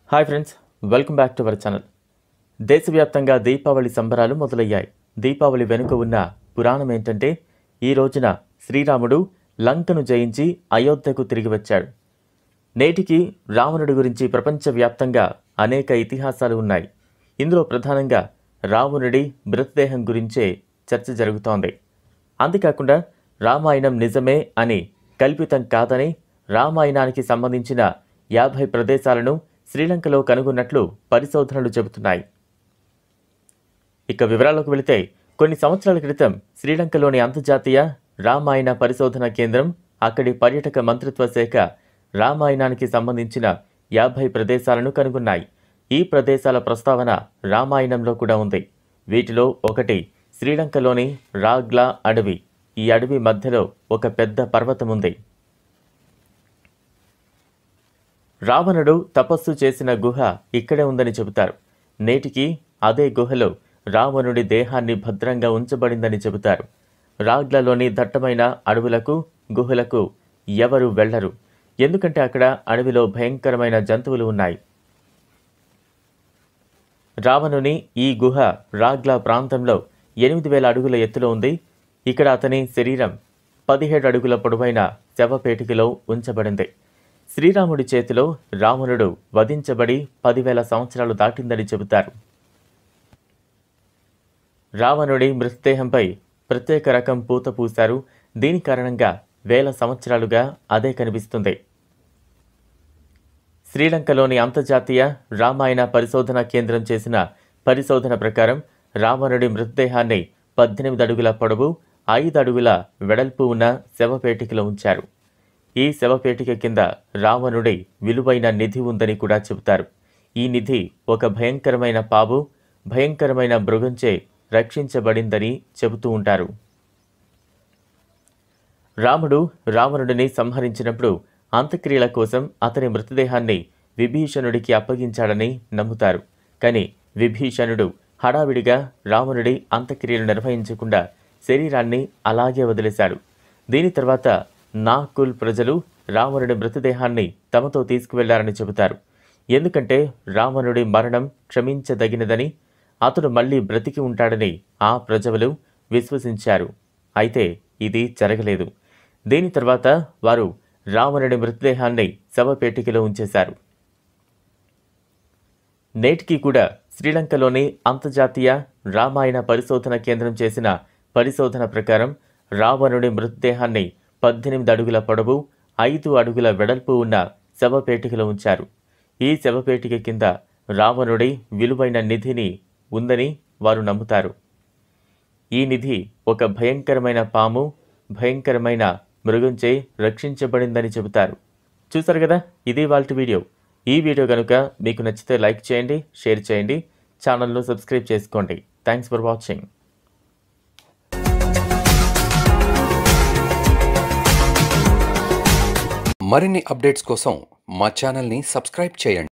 hi friends welcome back to our channel దేశవ్యాప్తంగా దీపావళి సంబరాలు మొదలయ్యాయి దీపావళి వెనుక ఉన్న పురాణం ఏంటంటే ఈ రోజున శ్రీరాముడు లంకను జయించి అయోధ్యకు తిరిగి వచ్చాడు నేటికి రావణుడి గురించి ప్రపంచవ్యాప్తంగా అనేక ఇతిహాసాలు ఉన్నాయి ఇందులో ప్రధానంగా రావణుడి మృతదేహం గురించే చర్చ జరుగుతోంది అంతేకాకుండా రామాయణం నిజమే అని కల్పితం కాదని రామాయణానికి సంబంధించిన యాభై ప్రదేశాలను శ్రీలంకలో కనుగొన్నట్లు పరిశోధనలు చెబుతున్నాయి ఇక వివరాల్లోకి వెళితే కొన్ని సంవత్సరాల క్రితం శ్రీలంకలోని అంతర్జాతీయ రామాయణ పరిశోధన కేంద్రం అక్కడి పర్యాటక మంత్రిత్వ శాఖ రామాయణానికి సంబంధించిన యాభై ప్రదేశాలను కనుగొన్నాయి ఈ ప్రదేశాల ప్రస్తావన రామాయణంలో కూడా ఉంది వీటిలో ఒకటి శ్రీలంకలోని రాగ్లా అడవి ఈ అడవి మధ్యలో ఒక పెద్ద పర్వతం ఉంది రావణుడు తపస్సు చేసిన గుహ ఇక్కడే ఉందని చెబుతారు నేటికి అదే గుహలో రావణుడి దేహాన్ని భద్రంగా ఉంచబడిందని చెబుతారు రాగ్లలోని దట్టమైన అడవులకు గుహలకు ఎవరు వెళ్లరు ఎందుకంటే అక్కడ అడవిలో భయంకరమైన జంతువులు ఉన్నాయి రావణుని ఈ గుహ రాగ్లా ప్రాంతంలో ఎనిమిది వేల అడుగుల ఎత్తులో ఉంది ఇక్కడ అతని శరీరం పదిహేడు అడుగుల పొడవైన శవపేటికలో ఉంచబడింది శ్రీరాముడి చేతిలో రావణుడు వధించబడి పదివేల సంవత్సరాలు దాటిందని చెబుతారు రావణుడి మృతదేహంపై ప్రత్యేక రకం పూత పూశారు దీని కారణంగా వేల సంవత్సరాలుగా అదే కనిపిస్తుంది శ్రీలంకలోని అంతర్జాతీయ రామాయణ పరిశోధన కేంద్రం చేసిన పరిశోధన ప్రకారం రావణుడి మృతదేహాన్ని పద్దెనిమిది అడుగుల పొడవు ఐదు అడుగుల వెడల్పు ఉన్న శవపేటికలో ఉంచారు ఈ శవపేటిక కింద రావణుడి విలువైన నిధి ఉందని కూడా చెబుతారు ఈ నిధి ఒక భయంకరమైన పాము భయంకరమైన మృగంచే రక్షించబడిందని చెబుతూ ఉంటారు రాముడు రావణుడిని సంహరించినప్పుడు అంత్యక్రియల కోసం అతని మృతదేహాన్ని విభీషణుడికి అప్పగించాడని నమ్ముతారు కానీ విభీషణుడు హడావిడిగా రావణుడి అంత్యక్రియలు నిర్వహించకుండా శరీరాన్ని అలాగే వదిలేశాడు దీని తర్వాత నాకుల్ ప్రజలు రావణుడి మృతదేహాన్ని తమతో తీసుకువెళ్లారని చెబుతారు ఎందుకంటే రావణుడి మరణం క్షమించదగినదని అతడు మళ్ళీ బ్రతికి ఉంటాడని ఆ ప్రజలు విశ్వసించారు అయితే ఇది జరగలేదు దీని తర్వాత వారు రావణుడి మృతదేహాన్ని శవపేటికలో ఉంచేశారు నేటికి కూడా శ్రీలంకలోని అంతర్జాతీయ రామాయణ పరిశోధన కేంద్రం చేసిన పరిశోధన ప్రకారం రావణుడి మృతదేహాన్ని పద్దెనిమిది అడుగుల పొడవు ఐదు అడుగుల వెడల్పు ఉన్న శవపేటికలో ఉంచారు ఈ శవపేటిక కింద రావణుడి విలువైన నిధిని ఉందని వారు నమ్ముతారు ఈ నిధి ఒక భయంకరమైన పాము భయంకరమైన మృగంచే రక్షించబడిందని చెబుతారు చూసారు కదా ఇది వాళ్ళ వీడియో ఈ వీడియో కనుక మీకు నచ్చితే లైక్ చేయండి షేర్ చేయండి ఛానల్ను సబ్స్క్రైబ్ చేసుకోండి థ్యాంక్స్ ఫర్ వాచింగ్ మరిన్ని అప్డేట్స్ కోసం మా ఛానల్ని సబ్స్క్రైబ్ చేయండి